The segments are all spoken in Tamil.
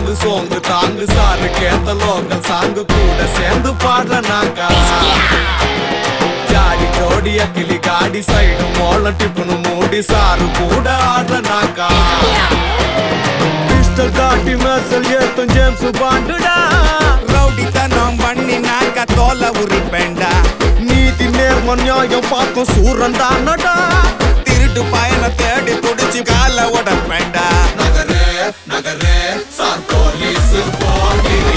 வாங்கு சோங்கு தாங்கு சாரு கேத்த லோக்கல் சாங்கு கூட சேர்ந்து பாடுறனாக்கா ஜாடி ஜோடி அக்கிலி காடி சைடு மோள டிப்புனு மூடி சாரு கூட ஆடுறனாக்கா பிஸ்டல் காட்டி மெசல் ஏத்தும் ஜேம்ஸ் பாண்டுடா ரவுடித்தனம் பண்ணினாக்க தோலை உரிப்பேண்டா நீதி நேர்ம நியாயம் பார்க்கும் சூரன் தானடா திருட்டு பயனை தேடி துடிச்சு கால உடப்பேண்டா நகரே நகரே சார் போலீஸ் போகிரி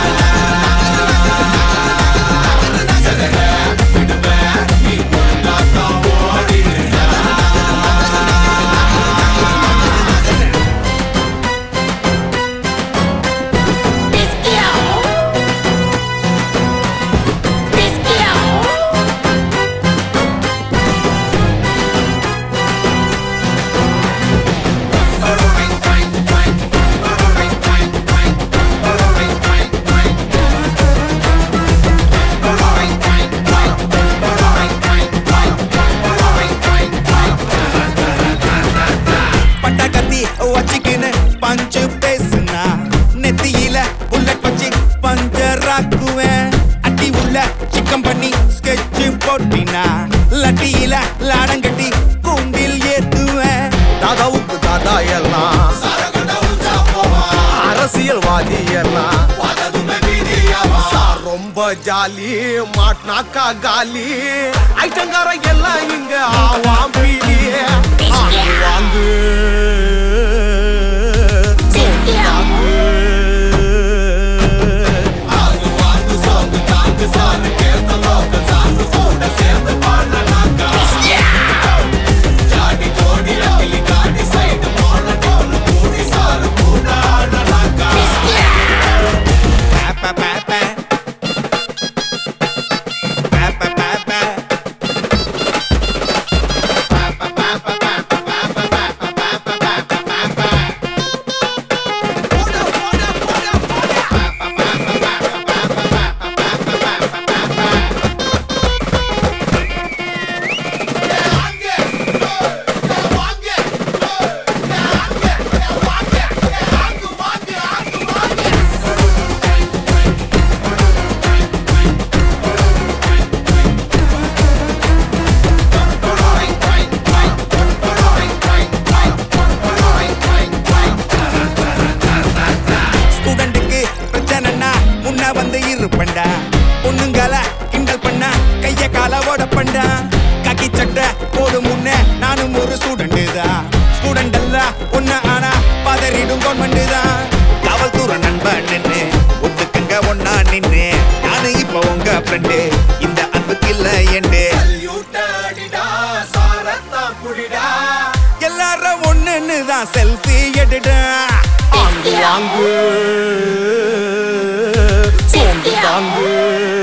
பட்ட கத்தி வச்சுக்கின்னு பஞ்சு பேசுனா நெத்தியில புல்லட் வச்சு பஞ்சராக்குவேன் அட்டி உள்ள சிக்கம் பண்ணி ஸ்கெட்ச் போட்டினா லட்டியில லாடங்கட்டி கூண்டில் ஏத்துவேன் தாதாவுக்கு தாதா எல்லாம் அரசியல்வாதி எல்லாம் சார் ரொம்ப ஜாலி மாட்னாக்கா காலி ஐட்டங்கார எல்லாம் இங்க ஆவாம் பீலி ஆங்கு வாங்கு சோங்கு தாங்கு ஆங்கு வாங்கு சோங்கு தாங்கு சாரு கேத்த லோக்கல் சாங்கு கூட சேர்ந்து பாடுறாங்க ஜாடி ஜோடி அகிலி காடி சைடு மோன டோனு கூடி சாரு கூட ஆடுறாங்க பே, பே, பே. பே, பே, பே, பே. ஸ்டூடெண்ட்டுக்கு பிரச்சனைனா முன்ன வந்து இருப்பண்டா பொண்ணுங்கள கிண்டல் பண்ண கைய கால ஓடப்பண்டா கக்கி சட்டை போடு முன்ன நானும் ஒரு ஸ்டூடெண்ட் தான் ஸ்டூடெண்ட் அல்ல ஒண்ணு ஆனா பதறிடும் கவர்மெண்ட் தான் காவல்துறை நண்பன் நின்னு ஒத்துக்குங்க ஒன்னா நின்னு நானு இப்ப உங்க ஃப்ரெண்டு இந்த அன்புக்கு இல்ல எண்டு எல்லாரும் ஒண்ணுன்னு தான் செல்ஃபி எடுடா ஆங்கு வாங்கு சோங்கு தாங்கு